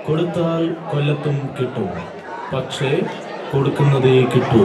കൊടുത്താൽ കൊല്ലത്തും കിട്ടും പക്ഷേ കൊടുക്കുന്നതേ കിട്ടൂ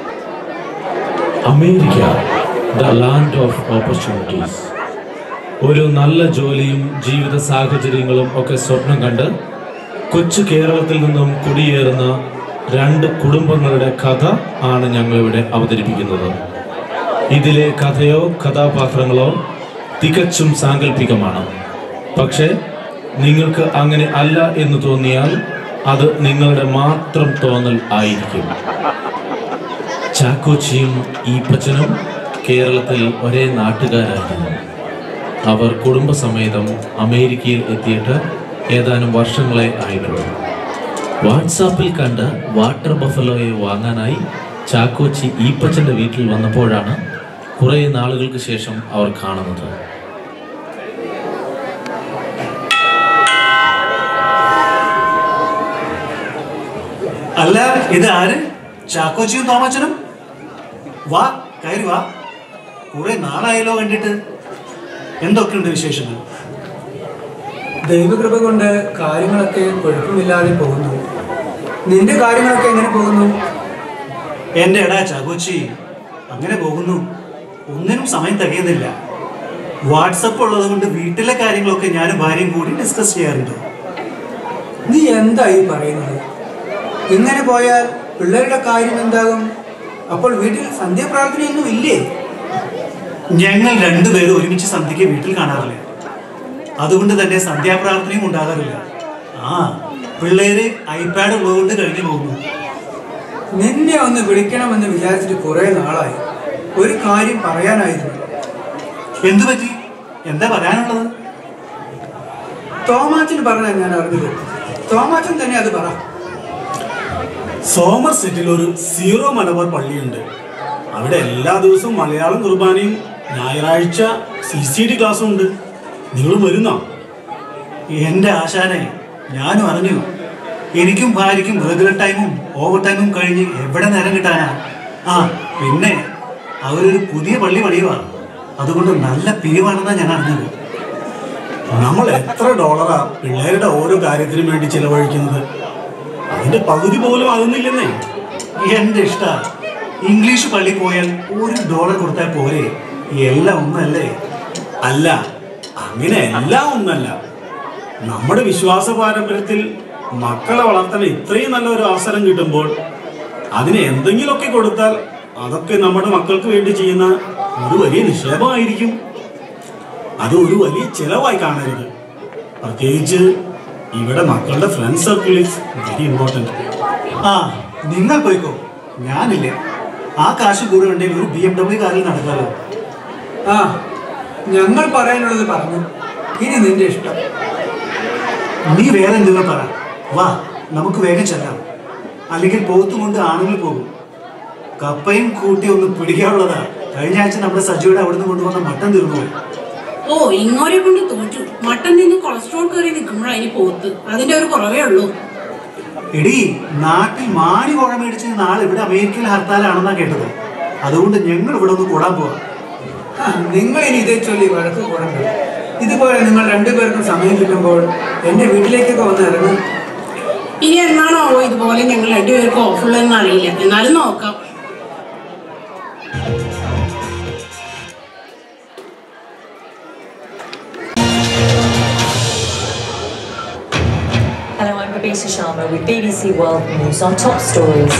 America the land of opportunities ഒരു നല്ല ജോലിയും ജീവിത സാഹചര്യങ്ങളും ഒക്കെ സ്വപ്നം കണ്ട് കൊച്ചു കേരളത്തിൽ നിന്നും കുടിയേറുന്ന രണ്ട് കുടുംബങ്ങളുടെ കഥ ആണ് ഞങ്ങളിവിടെ അവതരിപ്പിക്കുന്നത് ഇതിലെ കഥയോ കഥാപാത്രങ്ങളോ തികച്ചും സാങ്കല്പികമാണ് പക്ഷേ നിങ്ങൾക്ക് അങ്ങനെ അല്ല എന്ന് തോന്നിയാൽ അത് നിങ്ങളുടെ മാത്രം തോന്നൽ ആയിരിക്കും ചാക്കോച്ചിയും ഈപ്പച്ചനും കേരളത്തിൽ ഒരേ നാട്ടുകാരായിരുന്നു അവർ കുടുംബസമേതം അമേരിക്കയിൽ എത്തിയിട്ട് ഏതാനും വർഷങ്ങളെ ആയിട്ടുള്ളൂ വാട്സാപ്പിൽ കണ്ട് വാട്ടർ ബഫലോയെ വാങ്ങാനായി ചാക്കോച്ചി ഈപ്പച്ചന്റെ വീട്ടിൽ വന്നപ്പോഴാണ് കുറേ നാളുകൾക്ക് ശേഷം അവർ കാണുന്നത് അല്ല ഇത് ആര് ചാക്കോച്ചിയും തോമച്ചനും വാ കയറി വാ കുറെ നാളായല്ലോ കണ്ടിട്ട് എന്തൊക്കെയുണ്ട് വിശേഷങ്ങൾ ദൈവകൃപ കൊണ്ട് കാര്യങ്ങളൊക്കെ കുഴപ്പമില്ലാതെ പോകുന്നു നിന്റെ കാര്യങ്ങളൊക്കെ എങ്ങനെ പോകുന്നു എന്റെ എടാ ചാക്കോച്ചി അങ്ങനെ പോകുന്നു ഒന്നിനും സമയം തികയുന്നില്ല വാട്സപ്പ് ഉള്ളത് കൊണ്ട് വീട്ടിലെ കാര്യങ്ങളൊക്കെ ഞാനും ഭാര്യയും കൂടി ഡിസ്കസ് ചെയ്യാറുണ്ട് നീ എന്തായി പറയുന്നത് ഇങ്ങനെ പോയാൽ പിള്ളേരുടെ കാര്യം എന്താകും അപ്പോൾ വീട്ടിൽ സന്ധ്യാപ്രാർത്ഥനയൊന്നും ഇല്ലേ ഞങ്ങൾ രണ്ടുപേരും ഒരുമിച്ച് സന്ധ്യയ്ക്ക് വീട്ടിൽ കാണാറില്ല അതുകൊണ്ട് തന്നെ സന്ധ്യാപ്രാർത്ഥനയും ഉണ്ടാകാറില്ല ആ പിള്ളേര് ഐപാഡ് ഉള്ളതുകൊണ്ട് കഴിഞ്ഞു പോകുന്നു നിന്നെ ഒന്ന് വിളിക്കണമെന്ന് വിചാരിച്ചിട്ട് കുറെ നാളായി ഒരു കാര്യം പറയാനായിരുന്നു എന്തു പറ്റി എന്താ പറയാനുള്ളത് തോമാച്ചൻ പറഞ്ഞ ഞാൻ അറിഞ്ഞത് തോമാച്ചൻ തന്നെ അത് പറ സോമർ സെറ്റിൽ ഒരു സീറോ മലബാർ പള്ളിയുണ്ട് അവിടെ എല്ലാ ദിവസവും മലയാളം കുർബാനയും ഞായറാഴ്ച സി സി ഡി ക്ലാസ്സും ഉണ്ട് നിങ്ങൾ വരുന്നോ എന്റെ ആശാനെ ഞാനും അറിഞ്ഞു എനിക്കും ഭാര്യയ്ക്കും റെഗുലർ ടൈമും ഓവർ ടൈമും കഴിഞ്ഞ് എവിടെ നേരം കിട്ടാനാ ആ പിന്നെ അവരൊരു പുതിയ പള്ളി പണിയുവാ അതുകൊണ്ട് നല്ല പിരിവാണെന്നാ ഞാൻ അറിഞ്ഞത് നമ്മൾ എത്ര ഡോളറാ പിള്ളേരുടെ ഓരോ കാര്യത്തിനും വേണ്ടി ചിലവഴിക്കുന്നത് അതിന്റെ പകുതി പോലും ആകുന്നില്ലെന്നേ എന്റെ ഇഷ്ട ഇംഗ്ലീഷ് പള്ളി പോയാൽ ഒരു ഡോളർ കൊടുത്താൽ പോരെ എല്ലാം ഒന്നല്ലേ അല്ല അങ്ങനെ എല്ലാം ഒന്നല്ല നമ്മുടെ വിശ്വാസ പാരമ്പര്യത്തിൽ മക്കളെ വളർത്താൻ ഇത്രയും നല്ല ഒരു അവസരം കിട്ടുമ്പോൾ അതിന് എന്തെങ്കിലുമൊക്കെ കൊടുത്താൽ അതൊക്കെ നമ്മുടെ മക്കൾക്ക് വേണ്ടി ചെയ്യുന്ന ഒരു വലിയ നിക്ഷേപമായിരിക്കും അത് ഒരു വലിയ ചിലവായി കാണരുത് പ്രത്യേകിച്ച് ഇവിടെ മക്കളുടെ friend circle is very important ആ നിങ്ങൾ പോയിക്കോ ഞാനില്ല ആ കാശ് കൂടെ ഉണ്ടെങ്കിൽ ഒരു ബി എം ഡബ്ല്യു കാറിൽ നടക്കാലോ ആ ഞങ്ങൾ പറയാനുള്ളത് പറഞ്ഞു ഇനി നിന്റെ ഇഷ്ടം നീ വേറെ എന്തെങ്കിലും പറ വാ നമുക്ക് വേഗം ചെല്ലാം അല്ലെങ്കിൽ പോത്തും കൊണ്ട് ആണുങ്ങൾ പോകും കപ്പയും കൂട്ടി ഒന്ന് പിടിക്കാനുള്ളതാ കഴിഞ്ഞ ആഴ്ച നമ്മുടെ സജിയുടെ അവിടുന്ന് കൊണ്ടുവന്ന മട്ടൻ തീർന്നുപോയി ഓ ഇങ്ങോരെ കൊണ്ട് തോറ്റു മട്ടൻ നിന്ന് കൊളസ്ട്രോൾ കയറി നിൽക്കുമ്പോഴാ ഇനി പോത്ത് അതിന്റെ ഒരു കുറവേ ഉള്ളൂ എടി നാട്ടിൽ മാണി കോഴ മേടിച്ച് നാളെ ഇവിടെ അമേരിക്കയിൽ ഹർത്താലാണെന്നാ കേട്ടത് അതുകൊണ്ട് ഞങ്ങൾ ഇവിടെ ഒന്ന് കൂടാൻ പോവാ ആ, നിങ്ങൾ ഇനി ഇതേ ചൊല്ലി വഴക്ക് കൂടണ്ട ഇതുപോലെ നിങ്ങൾ രണ്ടുപേർക്കും സമയം കിട്ടുമ്പോൾ എന്റെ വീട്ടിലേക്കൊക്കെ വന്ന് ഇറങ്ങും ഇനി എന്നാണോ ഇതുപോലെ ഞങ്ങൾ രണ്ടുപേർക്കും ഓഫുള്ളതെന്ന് അറിയില്ല എന്നാലും നോക്കാം Hello, I'm Babita Sharma with BBC World News on top stories.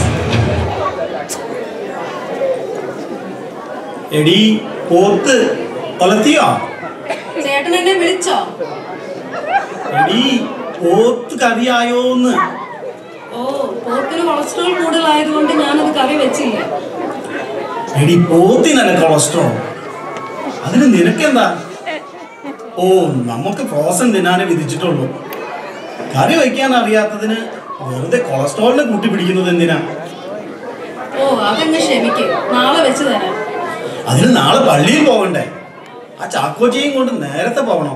എടി പോത്ത് കൊലത്തിയോ ചേട്ടൻ എന്നെ വിളിച്ചോ എടി പോത്ത് കറിയായോന്ന് ഓ പോത്തിന് കൊളസ്ട്രോൾ കൂടുതലായതുകൊണ്ട് ഞാനത് കറി വെച്ചില്ല എടി പോത്തിനല്ല കൊളസ്ട്രോൾ അതിന് നിനക്കെന്താ ഓ നമുക്ക് ഫ്രോസൺ തിന്നാനേ വിധിച്ചിട്ടുള്ളൂ കറി വയ്ക്കാൻ അറിയാത്തതിന് വെറുതെ കൊളസ്ട്രോളിനെ കൂട്ടി പിടിക്കുന്നത് എന്തിനാ ഓ അതങ്ങ് ക്ഷമിക്ക് നാളെ വെച്ച് തരാം അതിന് നാളെ പള്ളിയിൽ പോകണ്ടേ ആ ചാക്കോച്ചിയും കൊണ്ട് നേരത്തെ പോകണം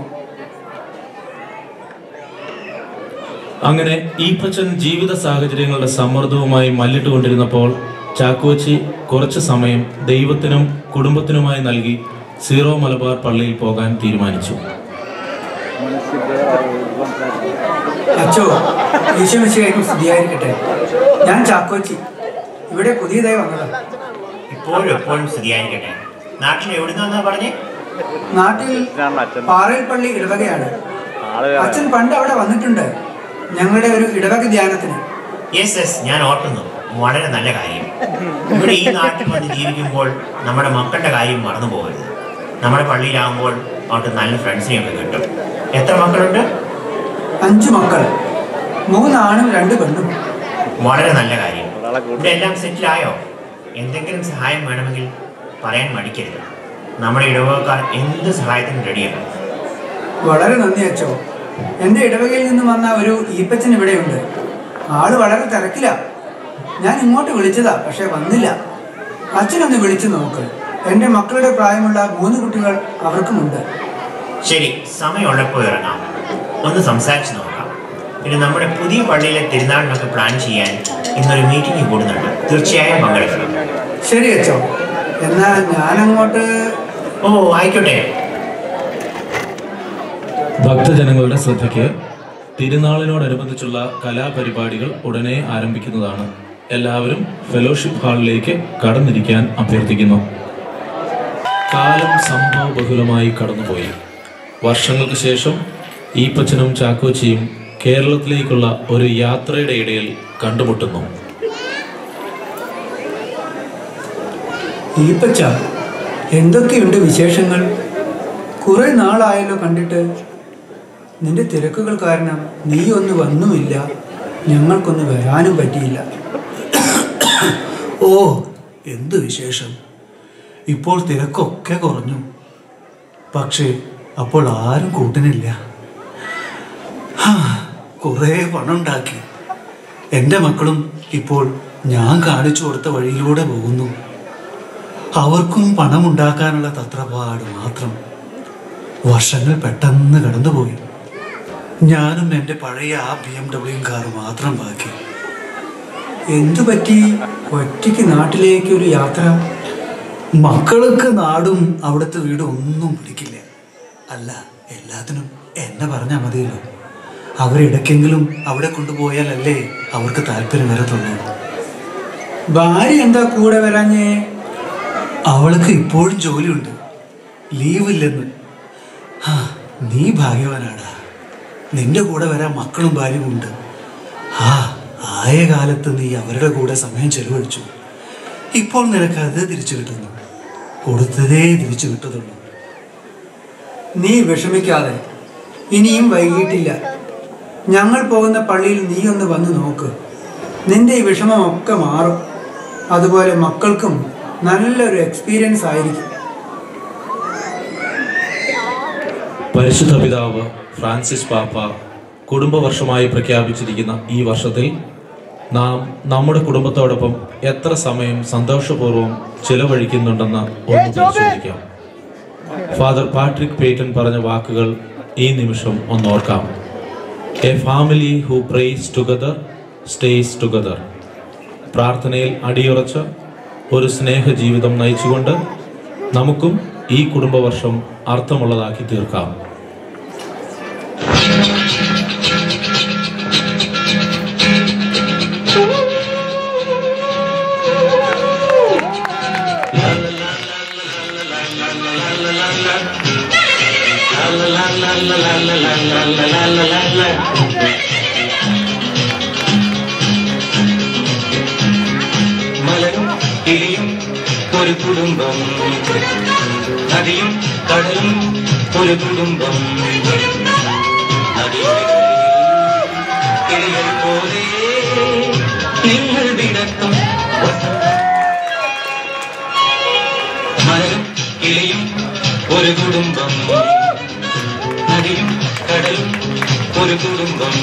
അങ്ങനെ ഈപ്പച്ചൻ ജീവിത സാഹചര്യങ്ങളുടെ സമ്മർദ്ദവുമായി മല്ലിട്ടുകൊണ്ടിരുന്നപ്പോൾ ചാക്കോച്ചി കുറച്ച് സമയം ദൈവത്തിനും കുടുംബത്തിനുമായി നൽകി സീറോ മലബാർ പള്ളിയിൽ പോകാൻ തീരുമാനിച്ചു അച്ചോ ഈശോമിശിയായിരിക്കും സ്തുതിയായിരിക്കട്ടെ ഞാൻ ചാക്കോച്ചി ഇവിടെ പുതിയതായി വന്നതാണ് ഇപ്പോഴും എപ്പോഴും സ്തുതിയായിരിക്കട്ടെ നാട്ടിൽ എവിടുന്നാ പറഞ്ഞേ നാട്ടിൽ പാറയിൽ പള്ളി ഇടവകയാണ് അച്ഛൻ പണ്ട് അവിടെ വന്നിട്ടുണ്ട് ഞങ്ങളുടെ ഒരു ഇടവക ധ്യാനത്തിന് യെസ് യെസ് ഞാൻ ഓർക്കുന്നു വളരെ നല്ല കാര്യം ഇവിടെ ഈ നാട്ടിൽ വന്ന് ജീവിക്കുമ്പോൾ നമ്മുടെ മക്കളുടെ കാര്യം മറന്നു പോകരുത് നമ്മുടെ പള്ളിയിലാകുമ്പോൾ അവർക്ക് നല്ല ഫ്രണ്ട്സിനെയൊക്കെ കിട്ടും എത്ര മക്കളുണ്ട് അഞ്ചു മക്കൾ മൂന്നാണും രണ്ട് പെണ്ണും വളരെ നല്ല കാര്യം ഇവിടെ എല്ലാം സെറ്റിലായോ എന്തെങ്കിലും സഹായം വേണമെങ്കിൽ പറയാൻ മടിക്കരുത് നമ്മുടെ ഇടവകക്കാർ എന്ത് സഹായത്തിനും റെഡിയാണ് വളരെ നന്ദി അച്ചോ എൻ്റെ ഇടവകയിൽ നിന്ന് വന്ന ഒരു ഈപ്പച്ചൻ ഇവിടെയുണ്ട് ആള് വളരെ തിരക്കില ഞാൻ ഇങ്ങോട്ട് വിളിച്ചതാ പക്ഷെ വന്നില്ല അച്ഛനൊന്ന് വിളിച്ചു നോക്ക് എൻ്റെ മക്കളുടെ പ്രായമുള്ള മൂന്ന് കുട്ടികൾ അവർക്കുമുണ്ട് ശരി സമയമുള്ളപ്പോൾ ഇറങ്ങാം ഒന്ന് സംസാരിച്ച് നോക്കാം പിന്നെ നമ്മുടെ പുതിയ പള്ളിയിലെ തിരുനാളിനൊക്കെ പ്ലാൻ ചെയ്യാൻ ഇന്നൊരു മീറ്റിംഗ് കൂടുന്നുണ്ട് തീർച്ചയായും പങ്കെടുക്കണം ശരി അച്ചോ എന്നാ ഞാനങ്ങോട്ട് ഓ ആയിക്കോട്ടെ ഭക്തജനങ്ങളുടെ ശ്രദ്ധയ്ക്ക് തിരുനാളിനോടനുബന്ധിച്ചുള്ള കലാപരിപാടികൾ ഉടനെ ആരംഭിക്കുന്നതാണ് എല്ലാവരും ഫെലോഷിപ്പ് ഹാളിലേക്ക് കടന്നിരിക്കാൻ അഭ്യർത്ഥിക്കുന്നു കാലം സംഭവബഹുലമായി കടന്നുപോയി വർഷങ്ങൾക്ക് ശേഷം ഈപ്പച്ചനും ചാക്കോച്ചിയും കേരളത്തിലേക്കുള്ള ഒരു യാത്രയുടെ ഇടയിൽ കണ്ടുമുട്ടുന്നു ഈപ്പച്ച എന്തൊക്കെയുണ്ട് വിശേഷങ്ങൾ കുറെ നാളായല്ലോ കണ്ടിട്ട് നിന്റെ തിരക്കുകൾ കാരണം നീ ഒന്ന് വന്നുമില്ല ഞങ്ങൾക്കൊന്ന് വരാനും പറ്റിയില്ല ഓ എന്ത് വിശേഷം ഇപ്പോൾ തിരക്കൊക്കെ കുറഞ്ഞു പക്ഷേ അപ്പോൾ ആരും കൂട്ടിനില്ല ഹാ, കുറേ പണം ഉണ്ടാക്കി എൻ്റെ മക്കളും ഇപ്പോൾ ഞാൻ കാണിച്ചു കൊടുത്ത വഴിയിലൂടെ പോകുന്നു അവർക്കും പണമുണ്ടാക്കാനുള്ള തത്രപാട് മാത്രം വർഷങ്ങൾ പെട്ടെന്ന് കടന്നുപോയി ഞാനും എൻ്റെ പഴയ ആ ബി എം ഡബ്ല്യു കാർ മാത്രം ബാക്കി എന്തു പറ്റി ഒറ്റയ്ക്ക് നാട്ടിലേക്ക് ഒരു യാത്ര മക്കൾക്ക് നാടും അവിടുത്തെ വീടും ഒന്നും പിടിക്കില്ല അല്ല എല്ലാത്തിനും എന്നെ പറഞ്ഞാൽ മതിയല്ലോ അവരിടയ്ക്കെങ്കിലും അവിടെ കൊണ്ടുപോയാലല്ലേ അവർക്ക് താല്പര്യം വരത്തുള്ളൂ ഭാര്യ എന്താ കൂടെ വരാഞ്ഞേ അവൾക്ക് ഇപ്പോഴും ജോലിയുണ്ട് ലീവില്ലെന്ന് ആ നീ ഭാഗ്യവാനാടാ നിന്റെ കൂടെ വരാൻ മക്കളും ഭാര്യയും ഉണ്ട് ആ ആയ കാലത്ത് നീ അവരുടെ കൂടെ സമയം ചെലവഴിച്ചു ഇപ്പോൾ നിനക്ക് അത് തിരിച്ചു കിട്ടുന്നു കൊടുത്തതേ തിരിച്ചു കിട്ടത്തുള്ളൂ നീ വിഷമിക്കാതെ ഇനിയും വൈകിട്ടില്ല ഞങ്ങൾ പോകുന്ന പള്ളിയിൽ നീ ഒന്ന് വന്ന് നോക്ക് നിന്റെ ഈ വിഷമമൊക്കെ മാറും അതുപോലെ മക്കൾക്കും നല്ലൊരു എക്സ്പീരിയൻസ് ആയിരിക്കും പരിശുദ്ധ പിതാവ് ഫ്രാൻസിസ് പാപ്പ കുടുംബവർഷമായി പ്രഖ്യാപിച്ചിരിക്കുന്ന ഈ വർഷത്തിൽ നാം നമ്മുടെ കുടുംബത്തോടൊപ്പം എത്ര സമയം സന്തോഷപൂർവ്വം ചിലവഴിക്കുന്നുണ്ടെന്ന് ഒന്ന് പരിശോധിക്കാം ഫാദർ പാട്രിക് പേറ്റൻ പറഞ്ഞ വാക്കുകൾ ഈ നിമിഷം ഒന്ന് ഓർക്കാം a family who prays together stays together പ്രാർത്ഥനയിൽ അടിയുറച്ച ഒരു സ്നേഹ ജീവിതം നയിച്ചുകൊണ്ട് നമുക്കും ഈ കുടുംബവർഷം അർത്ഥമുള്ളതാക്കി തീർക്കാം മലരും കിളിയും ഒരു കുടുംബം നദിയും കടലും ഒരു കുടുംബം നദിയുടെ കിളികൾ പോലെ നിങ്ങൾ വിടക്കം മലരും കിളിയും ഒരു കുടുംബം നദിയും കടലും ഒരു കുടുംബം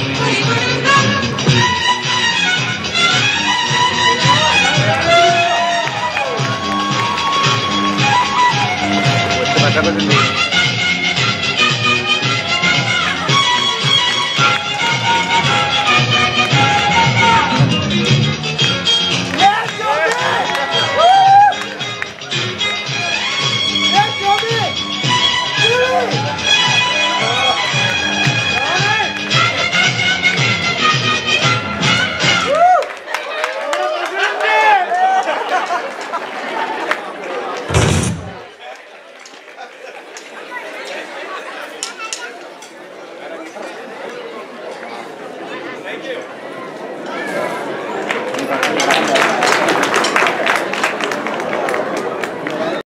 Gracias.